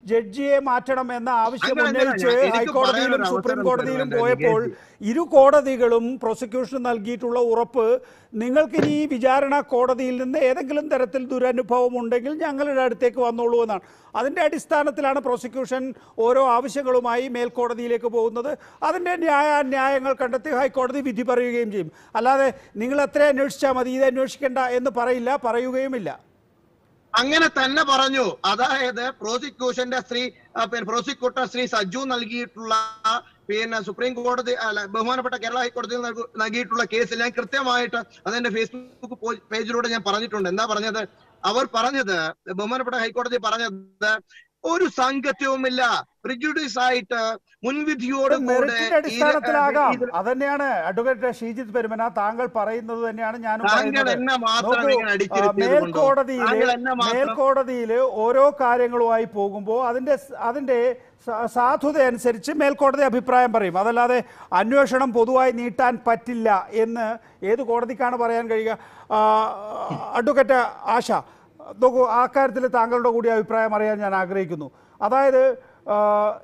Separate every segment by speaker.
Speaker 1: ജഡ്ജിയെ മാറ്റണം എന്ന ആവശ്യം
Speaker 2: അങ്ങനെ
Speaker 1: ഉന്നയിച്ച്
Speaker 2: ഞാൻ- എനിക്ക്
Speaker 1: ഹൈക്കോടതിയിലും
Speaker 2: പറയാനൊരു
Speaker 1: സുപ്രീം
Speaker 2: അവസരം
Speaker 1: കോടതിയിലും
Speaker 2: തരുമോ
Speaker 1: പോയപ്പോൾ
Speaker 2: എൻ്റെ
Speaker 1: ഇരു കോടതികളും പ്രോസിക്യൂഷൻ നൽകിയിട്ടുള്ള ഉറപ്പ് നിങ്ങൾക്ക് ഇനി ഈ വിചാരണ കോടതിയിൽ നിന്ന് ഏതെങ്കിലും തരത്തിൽ ദുരനുഭവം ഉണ്ടെങ്കിൽ ഞങ്ങളുടെ അടുത്തേക്ക് വന്നോളൂ എന്നാണ് അതിൻ്റെ അടിസ്ഥാനത്തിലാണ് പ്രോസിക്യൂഷൻ ഓരോ ആവശ്യങ്ങളുമായി മേൽക്കോടതിയിലേക്ക് പോകുന്നത് അതിൻ്റെ ന്യായ ന്യായങ്ങൾ കണ്ടെത്തി ഹൈക്കോടതി വിധി പറയുകയും ചെയ്യും അല്ലാതെ നിങ്ങൾ എത്ര അന്വേഷിച്ചാൽ മതി ഇത് അന്വേഷിക്കേണ്ട എന്ന് പറയില്ല പറയുകയുമില്ല
Speaker 2: അങ്ങനെ തന്നെ പറഞ്ഞു അതായത് പ്രോസിക്യൂഷന്റെ ശ്രീ ആ, പിന്നെ പ്രോസിക്യൂട്ടർ ശ്രീ സജ്ജു നൽകിയിട്ടുള്ള പിന്നെ സുപ്രീം കോടതി അല്ല ബഹുമാനപ്പെട്ട കേരള ഹൈക്കോടതിയിൽ നൽകു- നൽകിയിട്ടുള്ള കേസിൽ ഞാൻ കൃത്യമായിട്ട് അതെന്റെ ഫേസ്ബുക്ക് പോ- പേജിലൂടെ ഞാൻ പറഞ്ഞിട്ടുണ്ട് എന്താ പറഞ്ഞത് അവർ പറഞ്ഞത് ബഹുമാനപ്പെട്ട ഹൈക്കോടതി പറഞ്ഞത് ഒരു സാങ്കത്യവുമില്ല പ്രിജുഡീസ് ആയിട്ട് മുൻവിധിയോട്
Speaker 1: മെറിറ്റിന്റെ അടിസ്ഥാനത്തിലാകാം അതന്നെയാണ് അഡ്വക്കേറ്റ് ഷീജിത് പെരുമന താങ്കൾ പറയുന്നത് തന്നെയാണ് ഞാനും
Speaker 2: താങ്കൾ
Speaker 1: പറയുന്നത്
Speaker 2: എന്നെ മാത്രം
Speaker 1: നോക്കൂ,
Speaker 2: ഇങ്ങനെ
Speaker 1: ആ,
Speaker 2: അടിച്ചിരുത്തിയത് കൊണ്ടോ?
Speaker 1: മേൽക്കോടതിയില്
Speaker 2: താങ്കൾ എന്നെ മാത്രം-
Speaker 1: മേൽക്കോടതിയില് ഓരോ കാര്യങ്ങളുമായി പോകുമ്പോൾ അതിന്റെ സ്- അതിന്റെ സ- സാധുത അനുസരിച്ച് മേൽക്കോടതി അഭിപ്രായം പറയും അതല്ലാതെ അന്വേഷണം പൊതുവായി നീട്ടാൻ പറ്റില്ല എന്ന് ഏത് കോടതിക്കാണ് പറയാൻ കഴിയുക ആ, അഡ്വക്കേറ്റ് ആശ നോക്കൂ ആ കാര്യത്തിൽ താങ്കളുടെ കൂടി അഭിപ്രായം അറിയാൻ ഞാൻ ആഗ്രഹിക്കുന്നു അതായത് ആ,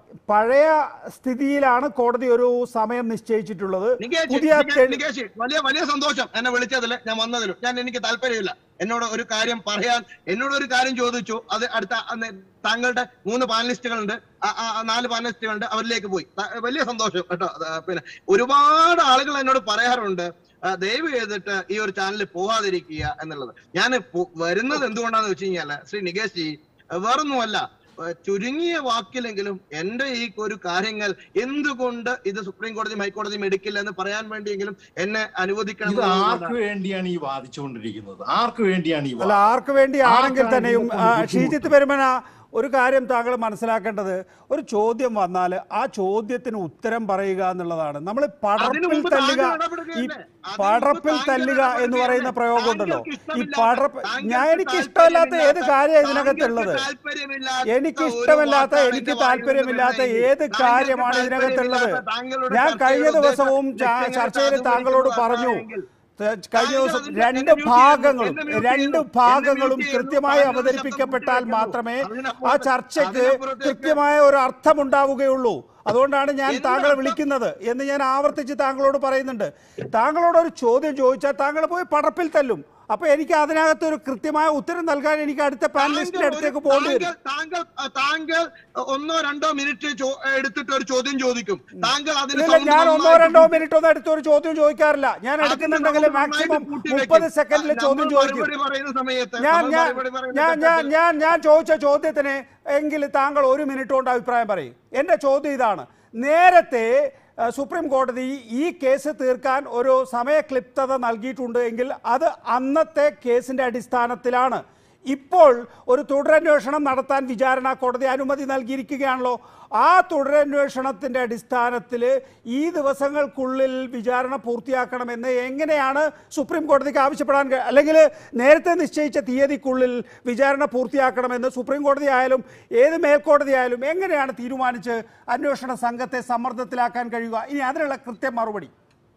Speaker 1: പഴയ സ്ഥിതിയിലാണ് കോടതി ഒരു സമയം നിശ്ചയിച്ചിട്ടുള്ളത്
Speaker 2: നികേഷ്,
Speaker 1: പുതിയ
Speaker 2: നികേഷ്,
Speaker 1: തെളി-
Speaker 2: നികേഷ്, വലിയ വലിയ സന്തോഷം എന്നെ വിളിച്ചതിൽ ഞാൻ വന്നതിലും ഞാൻ എനിക്ക് താല്പര്യമില്ല എന്നോട് ഒരു കാര്യം പറയാൻ എന്നോട് ഒരു കാര്യം ചോദിച്ചു അത് അടുത്ത അന്ന് താങ്കളുടെ മൂന്ന് പാനലിസ്റ്റുകളുണ്ട് ആ- ആ- ആ നാല് പാനലിസ്റ്റുകളുണ്ട് അവരിലേക്ക് പോയി ത- വലിയ സന്തോഷം കേട്ടോ അത് പിന്നെ ഒരുപാട് ആളുകൾ എന്നോട് പറയാറുണ്ട് ആ, ദയവ് ചെയ്തിട്ട് ഈ ഒരു ചാനലിൽ പോകാതിരിക്കുക എന്നുള്ളത് ഞാൻ പോ- വരുന്നത് എന്തുകൊണ്ടാന്ന് വെച്ച് കഴിഞ്ഞാല് ശ്രീ നികേഷ് ജി വേറൊന്നുമല്ല ഏഹ് ചുരുങ്ങിയ വാക്കിലെങ്കിലും എന്റെ ഈ ഒരു കാര്യങ്ങൾ എന്തുകൊണ്ട് ഇത് സുപ്രീം കോടതിയും ഹൈക്കോടതിയും എടുക്കില്ല എന്ന് പറയാൻ വേണ്ടിയെങ്കിലും എന്നെ അനുവദിക്കണം
Speaker 3: ഇത്
Speaker 2: എന്നുള്ളതാണ്.
Speaker 3: ആർക്ക് വേണ്ടിയാണ് ഈ വാദിച്ചുകൊണ്ടിരിക്കുന്നത് ആർക്ക് വേണ്ടിയാണ് ഈ
Speaker 1: അല്ല
Speaker 3: വാദം?
Speaker 1: ആർക്ക് വേണ്ടി ആണെങ്കിൽ
Speaker 3: ആർക്കാണ്
Speaker 1: തന്നെയും
Speaker 3: ഇതിനെ
Speaker 1: ആ,
Speaker 3: കൊണ്ട്
Speaker 1: ഷീജിത്ത് പെരുമന ഒരു കാര്യം താങ്കൾ മനസ്സിലാക്കേണ്ടത് ഒരു ചോദ്യം വന്നാൽ ആ ചോദ്യത്തിന് ഉത്തരം പറയുക എന്നുള്ളതാണ് നമ്മൾ
Speaker 2: അതിനു
Speaker 1: പടർപ്പിൽ
Speaker 2: മുമ്പ്
Speaker 1: തല്ലുക
Speaker 2: താങ്കൾ
Speaker 1: ഈ
Speaker 2: ഇടപെടുകയല്ലേ? അതിനു
Speaker 1: പടർപ്പിൽ
Speaker 2: മുമ്പ്
Speaker 1: തല്ലുക
Speaker 2: താങ്കൾ
Speaker 1: എന്ന് പറയുന്ന
Speaker 2: ഇടപെടുകയല്ലേ?
Speaker 1: പ്രയോഗം ഉണ്ടല്ലോ
Speaker 2: താങ്കൾക്ക്
Speaker 1: ഈ
Speaker 2: ഇഷ്ടമില്ലാത്ത-
Speaker 1: പടർപ്പ്
Speaker 2: താങ്കൾക്ക്
Speaker 1: ഞാൻ എനിക്ക് ഇഷ്ടമല്ലാത്ത ഏത് കാര്യം
Speaker 2: താങ്കൾക്ക്
Speaker 1: ഇതിനകത്തുള്ളത്
Speaker 2: താല്പര്യമില്ലാത്ത
Speaker 1: എനിക്ക്
Speaker 2: ഒരു
Speaker 1: ഇഷ്ടമല്ലാത്ത
Speaker 2: വാക്കാണ്
Speaker 1: എനിക്ക്
Speaker 2: എന്റെ വായിൽ നിന്ന്
Speaker 1: താല്പര്യമില്ലാത്ത
Speaker 2: വരുന്നതെങ്കിൽ
Speaker 1: ഏത്
Speaker 2: താങ്കൾക്ക്
Speaker 1: കാര്യമാണ് ഇതിനകത്തുള്ളത്
Speaker 2: താല്പര്യമില്ലാത്ത താങ്കളുടെ
Speaker 1: ഞാൻ കഴിഞ്ഞ
Speaker 2: ചർച്ചയുടെ
Speaker 1: ദിവസവും
Speaker 2: ഉദ്ദേശം
Speaker 1: ച-
Speaker 2: ലക്ഷ്യങ്ങൾ
Speaker 1: ചർച്ചയിൽ
Speaker 2: സാധൂകരിക്കുന്ന
Speaker 1: താങ്കളോട് പറഞ്ഞു
Speaker 2: വാക്കാണെങ്കിൽ
Speaker 1: ത- കഴിഞ്ഞ
Speaker 2: താങ്കൾ
Speaker 1: ദിവസം
Speaker 2: അതിന്റെ-
Speaker 1: രണ്ട്
Speaker 2: എന്നെ mute
Speaker 1: ഭാഗങ്ങളും
Speaker 2: ചെയ്യുന്നു, എന്നെ mute
Speaker 1: രണ്ട്
Speaker 2: ചെയ്യുന്നു,
Speaker 1: ഭാഗങ്ങളും
Speaker 2: എന്നെ mute
Speaker 1: കൃത്യമായി
Speaker 2: ചെയ്യുന്നു, താങ്കളുടെ
Speaker 1: അവതരിപ്പിക്കപ്പെട്ടാൽ
Speaker 2: ശബ്ദം
Speaker 1: മാത്രമേ ആ
Speaker 2: അതിനപ്പുറത്ത്
Speaker 1: ചർച്ചയ്ക്ക്
Speaker 2: അതിനപ്പുറത്തേക്ക്
Speaker 1: കൃത്യമായ ഒരു അർത്ഥമുണ്ടാവുകയുള്ളൂ അതുകൊണ്ടാണ് ഞാൻ
Speaker 2: എന്ത്
Speaker 1: താങ്കളെ
Speaker 2: അർത്ഥം?
Speaker 1: വിളിക്കുന്നത് എന്ന് ഞാൻ ആവർത്തിച്ച് താങ്കളോട് പറയുന്നുണ്ട് താങ്കളോട് ഒരു ചോദ്യം ചോദിച്ചാൽ താങ്കൾ പോയി പടപ്പിൽ തല്ലും അപ്പൊ എനിക്ക് അതിനകത്ത് ഒരു കൃത്യമായ ഉത്തരം നൽകാൻ എനിക്ക് അടുത്ത പാനലിസ്റ്റിന്റെ
Speaker 2: താങ്കൾ
Speaker 1: അടുത്തേക്ക്
Speaker 2: ഒരു-
Speaker 1: പോകേണ്ടി വരും
Speaker 2: താങ്കൾ താങ്കൾ താങ്കൾ ഒന്നോ രണ്ടോ മിനിറ്റ് ചോ- എടുത്തിട്ട് ഒരു ചോദ്യം ചോദിക്കും താങ്കൾ അതിന്
Speaker 1: ഇല്ല
Speaker 2: sound
Speaker 1: ഞാൻ ഒന്നോ
Speaker 2: നന്നായിട്ട്
Speaker 1: രണ്ടോ
Speaker 2: കൂട്ടി-
Speaker 1: മിനിറ്റ് ഒന്നും എടുത്ത് ഒരു ചോദ്യം ചോദിക്കാറില്ല ഞാൻ
Speaker 2: അതിന്
Speaker 1: എടുക്കുന്നുണ്ടെങ്കിൽ
Speaker 2: sound
Speaker 1: മാക്സിമം
Speaker 2: നന്നായിട്ട് കൂട്ടി
Speaker 1: മുപ്പത്
Speaker 2: വെക്കും.
Speaker 1: സെക്കൻഡിൽ
Speaker 2: നമ്മൾ
Speaker 1: ചോദ്യം ചോദിക്കും
Speaker 2: മറുപടി പറയുന്ന സമയത്ത്
Speaker 1: ഞാൻ
Speaker 2: നമ്മൾ
Speaker 1: ഞാൻ
Speaker 2: മറുപടി പറയുന്ന
Speaker 1: ഞാൻ ഞാൻ
Speaker 2: ഘട്ടത്തിൽ
Speaker 1: ഞാൻ ഞാൻ ചോദിച്ച ചോദ്യത്തിന് എങ്കിൽ താങ്കൾ ഒരു മിനിറ്റ് കൊണ്ട് അഭിപ്രായം പറയും എൻ്റെ ചോദ്യം ഇതാണ് നേരത്തെ അഹ്, സുപ്രീം കോടതി ഈ കേസ് തീർക്കാൻ ഒരു സമയക്ലിപ്തത നൽകിയിട്ടുണ്ട് എങ്കിൽ അത് അന്നത്തെ കേസിൻ്റെ അടിസ്ഥാനത്തിലാണ് ഇപ്പോൾ ഒരു തുടരന്വേഷണം നടത്താൻ വിചാരണ കോടതി അനുമതി നൽകിയിരിക്കുകയാണല്ലോ ആ തുടരന്വേഷണത്തിൻ്റെ അടിസ്ഥാനത്തിൽ ഈ ദിവസങ്ങൾക്കുള്ളിൽ വിചാരണ പൂർത്തിയാക്കണമെന്ന് എങ്ങനെയാണ് സുപ്രീം കോടതിക്ക് ആവശ്യപ്പെടാൻ കഴി- അല്ലെങ്കിൽ നേരത്തെ നിശ്ചയിച്ച തീയതിക്കുള്ളിൽ വിചാരണ പൂർത്തിയാക്കണമെന്ന് സുപ്രീം കോടതി ആയാലും ഏത് മേൽക്കോടതി ആയാലും എങ്ങനെയാണ് തീരുമാനിച്ച് അന്വേഷണ സംഘത്തെ സമ്മർദ്ദത്തിലാക്കാൻ കഴിയുക ഇനി അതിനുള്ള കൃത്യം മറുപടി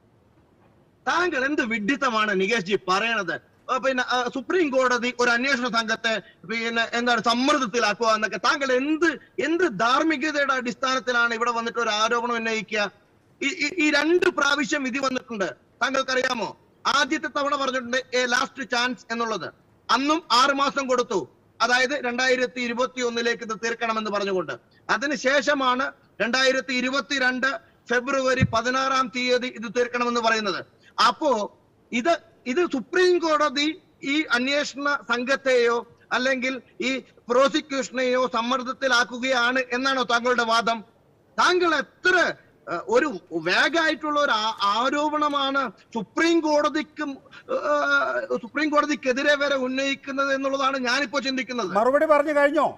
Speaker 2: താങ്കൾ എന്ത് വിഡ്ഢിത്തമാണ് നികേഷ് ജി പറയണത് ആ, പിന്നെ ആ, സുപ്രീം കോടതി ഒരു അന്വേഷണ സംഘത്തെ പിന്നെ എന്താണ് സമ്മർദ്ദത്തിലാക്കുക എന്നൊക്കെ താങ്കൾ എന്ത് എന്ത് ധാർമ്മികതയുടെ അടിസ്ഥാനത്തിലാണ് ഇവിടെ വന്നിട്ട് ഒരു ആരോപണം ഉന്നയിക്കുക ഈ ഈ- ഈ രണ്ട് പ്രാവശ്യം വിധി വന്നിട്ടുണ്ട് താങ്കൾക്കറിയാമോ ആദ്യത്തെ തവണ പറഞ്ഞിട്ടുണ്ട് എ ലാസ്റ്റ് ചാൻസ് എന്നുള്ളത് അന്നും ആറ് മാസം കൊടുത്തു അതായത് രണ്ടായിരത്തി ഇരുപത്തി ഒന്നിലേക്ക് ഇത് തീർക്കണമെന്ന് പറഞ്ഞുകൊണ്ട് അതിനുശേഷമാണ് രണ്ടായിരത്തി ഇരുപത്തിരണ്ട് ഫെബ്രുവരി പതിനാറാം തീയതി ഇത് തീർക്കണമെന്ന് പറയുന്നത് അപ്പോ ഇത് ഇത് സുപ്രീം കോടതി ഈ അന്വേഷണ സംഘത്തെയോ അല്ലെങ്കിൽ ഈ പ്രോസിക്യൂഷനെയോ സമ്മർദ്ദത്തിലാക്കുകയാണ് എന്നാണോ താങ്കളുടെ വാദം താങ്കൾ എത്ര ഏഹ്, ഒരു വേഗമായിട്ടുള്ള ഒരു ആ- ആരോപണമാണ് സുപ്രീം കോടതിക്കും ഏഹ്, സുപ്രീം കോടതിക്കെതിരെ വരെ ഉന്നയിക്കുന്നത് എന്നുള്ളതാണ് ഞാനിപ്പോ ചിന്തിക്കുന്നത്
Speaker 1: മറുപടി പറഞ്ഞു കഴിഞ്ഞോ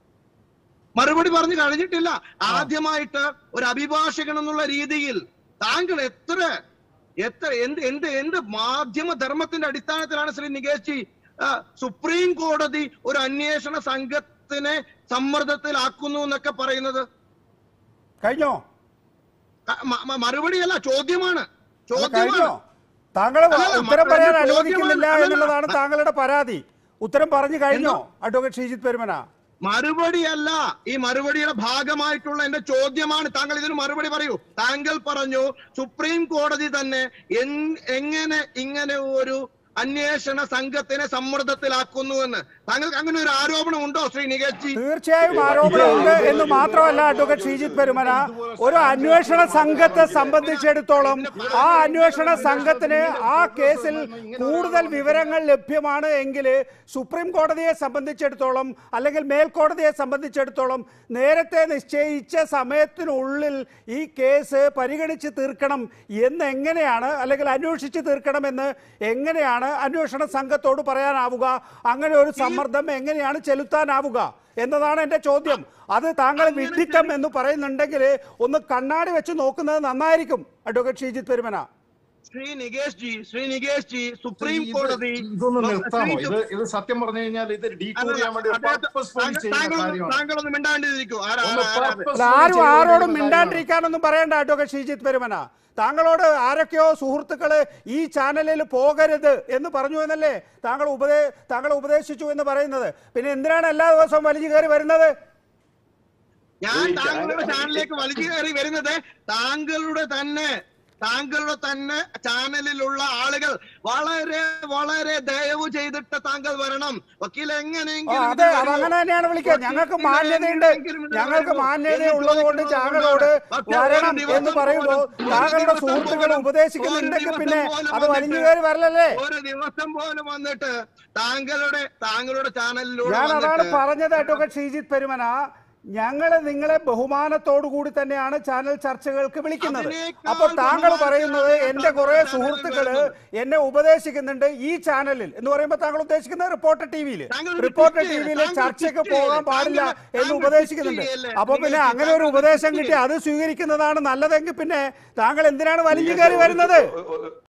Speaker 2: മറുപടി പറഞ്ഞു കഴിഞ്ഞിട്ടില്ല ആദ്യമായിട്ട് ഒരു അഭിഭാഷകൻ എന്നുള്ള രീതിയിൽ താങ്കൾ എത്ര എത്ര എന്ത് എന്ത് എന്ത് മാധ്യമ ധർമ്മത്തിന്റെ അടിസ്ഥാനത്തിലാണ് ശ്രീ നികേഷ് ജി ആ, സുപ്രീം കോടതി ഒരു അന്വേഷണ സംഘത്തിനെ സമ്മർദ്ദത്തിലാക്കുന്നു എന്നൊക്കെ പറയുന്നത്
Speaker 1: കഴിഞ്ഞോ
Speaker 2: ക- മ- മ- മറുപടിയല്ല ചോദ്യമാണ്
Speaker 1: അല്ല,
Speaker 2: ചോദ്യമാണ്
Speaker 1: കഴിഞ്ഞോ താങ്കൾ
Speaker 2: അല്ലല്ല,
Speaker 1: ഉത്തരം
Speaker 2: മ-
Speaker 1: പറയാൻ
Speaker 2: ചോദ്യമാണ്.
Speaker 1: അനുവദിക്കുന്നില്ല
Speaker 2: അല്ലല്ല,
Speaker 1: എന്നുള്ളതാണ്
Speaker 2: മ-
Speaker 1: താങ്കളുടെ പരാതി ഉത്തരം പറഞ്ഞു കഴിഞ്ഞോ
Speaker 2: എന്തോ?
Speaker 1: അഡ്വക്കേറ്റ് ഷീജിത് പെരുമന
Speaker 2: മറുപടിയല്ല ഈ മറുപടിയുടെ ഭാഗമായിട്ടുള്ള എന്റെ ചോദ്യമാണ് താങ്കൾ ഇതിന് മറുപടി പറയൂ താങ്കൾ പറഞ്ഞു സുപ്രീം കോടതി തന്നെ എൻ- എങ്ങനെ ഇങ്ങനെ ഒരു അന്വേഷണ സംഘത്തിനെ സമ്മർദ്ദത്തിലാക്കുന്നുവെന്ന് താങ്കൾക്ക് അങ്ങനെ ഒരു ആരോപണം ഉണ്ടോ ശ്രീ നികേഷ് ജി
Speaker 1: തീർച്ചയായും ആരോപണമുണ്ട് എന്ന് മാത്രമല്ല അഡ്വക്കേറ്റ് ശ്രീജിത്ത് പെരുമന ഒരു അന്വേഷണ സംഘത്തെ സംബന്ധിച്ചിടത്തോളം ആ അന്വേഷണ സംഘത്തിന് ആ കേസിൽ കൂടുതൽ വിവരങ്ങൾ ലഭ്യമാണ് എങ്കിൽ സുപ്രീം കോടതിയെ സംബന്ധിച്ചിടത്തോളം അല്ലെങ്കിൽ മേൽക്കോടതിയെ സംബന്ധിച്ചിടത്തോളം നേരത്തെ നിശ്ചയിച്ച സമയത്തിനുള്ളിൽ ഈ കേസ് പരിഗണിച്ച് തീർക്കണം എന്ന് എങ്ങനെയാണ് അല്ലെങ്കിൽ അന്വേഷിച്ച് തീർക്കണമെന്ന് എങ്ങനെയാണ് അന്വേഷണ സംഘത്തോട് പറയാനാവുക അങ്ങനെ ഒരു സമ്മർദ്ദം എങ്ങനെയാണ് ചെലുത്താനാവുക എന്നതാണ് എൻ്റെ ചോദ്യം അത് താങ്കൾ വിഡിത്തം എന്ന് പറയുന്നുണ്ടെങ്കിൽ ഒന്ന് കണ്ണാടി വെച്ച് നോക്കുന്നത് നന്നായിരിക്കും അഡ്വക്കേറ്റ് ഷീജിത്ത് പെരുമന
Speaker 2: ശ്രീ നികേഷ് ജി ശ്രീ നികേഷ് ജി സുപ്രീം
Speaker 3: ഇത്
Speaker 2: കോടതി
Speaker 3: ഇതൊന്ന് നിർത്താമോ
Speaker 2: ശ്രീ-
Speaker 3: ഇത് ഇത് സത്യം പറഞ്ഞു കഴിഞ്ഞാൽ ഇത് ഡീകോഡ്
Speaker 2: അല്ല,
Speaker 3: ചെയ്യാൻ വേണ്ടി
Speaker 2: അദ്ദേഹത്തെ-
Speaker 3: purposefully
Speaker 2: താങ്കൾ-
Speaker 3: ചെയ്യുന്ന
Speaker 2: താങ്കൾ-
Speaker 3: കാര്യമാണ്
Speaker 2: താങ്കളൊന്ന് മിണ്ടാണ്ടിരിക്കൂ ആരാ
Speaker 3: ഒന്ന്
Speaker 2: ആരാ- ആരാ അത്?
Speaker 3: purposefully
Speaker 1: അല്ല ആരും
Speaker 3: ചെയ്തുകൊണ്ടിരിക്കുന്ന
Speaker 1: ആരോടും
Speaker 3: കാര്യമാണ്.
Speaker 1: മിണ്ടാണ്ടിരിക്കാനൊന്നും പറയണ്ട അഡ്വക്കേറ്റ് ഷീജിത്ത് പെരുമന താങ്കളോട് ആരൊക്കെയോ സുഹൃത്തുക്കള് ഈ ചാനലിൽ പോകരുത് എന്ന് പറഞ്ഞു എന്നല്ലേ താങ്കൾ ഉപദേ താങ്കൾ ഉപദേശിച്ചു എന്ന് പറയുന്നത് പിന്നെ എന്തിനാണ് എല്ലാ ദിവസവും വലിച്ചു കയറി വരുന്നത്
Speaker 2: ഞാൻ
Speaker 3: ഈ
Speaker 2: താങ്കളുടെ
Speaker 3: ചാനൽ-
Speaker 2: ചാനലിലേക്ക് വലിച്ചു കയറി വരുന്നത് താങ്കളുടെ തന്നെ താങ്കളുടെ തന്നെ ചാനലിലുള്ള ആളുകൾ വളരെ വളരെ ദയവ് ചെയ്തിട്ട് താങ്കൾ വരണം വക്കീൽ
Speaker 1: ഓ,
Speaker 2: എങ്ങനെയെങ്കിലും
Speaker 1: അതെ
Speaker 2: ഇത്
Speaker 1: അത്
Speaker 2: വരൂ.
Speaker 1: അങ്ങനെ തന്നെയാണ് വിളിക്കുക ഞങ്ങൾക്ക്
Speaker 2: വക്കീൽ
Speaker 1: മാന്യതയുണ്ട്
Speaker 2: എങ്ങനെയെങ്കിലും ഇത്
Speaker 1: ഞങ്ങൾക്ക്
Speaker 2: വരൂ.
Speaker 1: മാന്യത
Speaker 2: എന്ന്
Speaker 1: ഉള്ളത് കൊണ്ട്
Speaker 2: ചോദിക്കുന്നത്
Speaker 1: താങ്കളോട്
Speaker 2: പക്ഷേ ഒരു
Speaker 1: വരണം
Speaker 2: ദിവസം
Speaker 1: എന്ന് പറയുമ്പോൾ
Speaker 2: പോലും- ഒരു
Speaker 1: താങ്കളുടെ
Speaker 2: ദിവസം
Speaker 1: സുഹൃത്തുക്കൾ
Speaker 2: പോലും-
Speaker 1: ഉപദേശിക്കുന്നുണ്ടെങ്കിൽ
Speaker 2: ഒരു
Speaker 1: പിന്നെ
Speaker 2: ദിവസം പോലും
Speaker 1: അത് വലിഞ്ഞു
Speaker 2: വന്നിട്ട്
Speaker 1: കയറി വരലല്ലേ
Speaker 2: ഒരു ദിവസം പോലും വന്നിട്ട് താങ്കളുടെ താങ്കളുടെ ചാനലിലൂടെ
Speaker 1: ഞാൻ അതാണ്
Speaker 2: വന്നിട്ട്
Speaker 1: പറഞ്ഞത് അഡ്വക്കേറ്റ് ശ്രീജിത്ത് പെരുമന ഞങ്ങൾ നിങ്ങളെ ബഹുമാനത്തോടു കൂടി തന്നെയാണ് ചാനൽ ചർച്ചകൾക്ക് വിളിക്കുന്നത്
Speaker 2: അതിനേക്കാൾ
Speaker 1: അപ്പോൾ താങ്കൾ
Speaker 2: ബഹുമാനത്തോടെ
Speaker 1: പറയുന്നത് എന്റെ
Speaker 2: താങ്കൾ
Speaker 1: കുറെ
Speaker 2: ചാനലിൽ
Speaker 1: സുഹൃത്തുക്കള്
Speaker 2: വരുന്നത്.
Speaker 1: എന്നെ ഉപദേശിക്കുന്നുണ്ട് ഈ ചാനലിൽ എന്ന് പറയുമ്പോൾ താങ്കൾ ഉദ്ദേശിക്കുന്നത് റിപ്പോർട്ടർ ടി വിയിൽ
Speaker 2: താങ്കൾ ഒരു
Speaker 1: റിപ്പോർട്ടർ
Speaker 2: twist
Speaker 1: ടി
Speaker 2: ചെയ്യല്ലേ?
Speaker 1: വിയിൽ
Speaker 2: താങ്കൾ
Speaker 1: ചർച്ചയ്ക്ക്
Speaker 2: twist
Speaker 1: പോകാൻ
Speaker 2: ചെയ്യല്ലേ?
Speaker 1: പാടില്ല
Speaker 2: താങ്കൾ-
Speaker 1: എന്ന്
Speaker 2: താങ്കൾ
Speaker 1: ഉപദേശിക്കുന്നുണ്ട്
Speaker 2: twist ചെയ്യല്ലേ?
Speaker 1: അപ്പൊ പിന്നെ
Speaker 2: നിങ്ങൾ
Speaker 1: അങ്ങനെ ഒരു
Speaker 2: താങ്കൾ
Speaker 1: ഉപദേശം
Speaker 2: twist
Speaker 1: കിട്ടി അത് സ്വീകരിക്കുന്നതാണ് നല്ലതെങ്കിൽ പിന്നെ താങ്കൾ എന്തിനാണ് വലിഞ്ഞു കയറി വരുന്നത്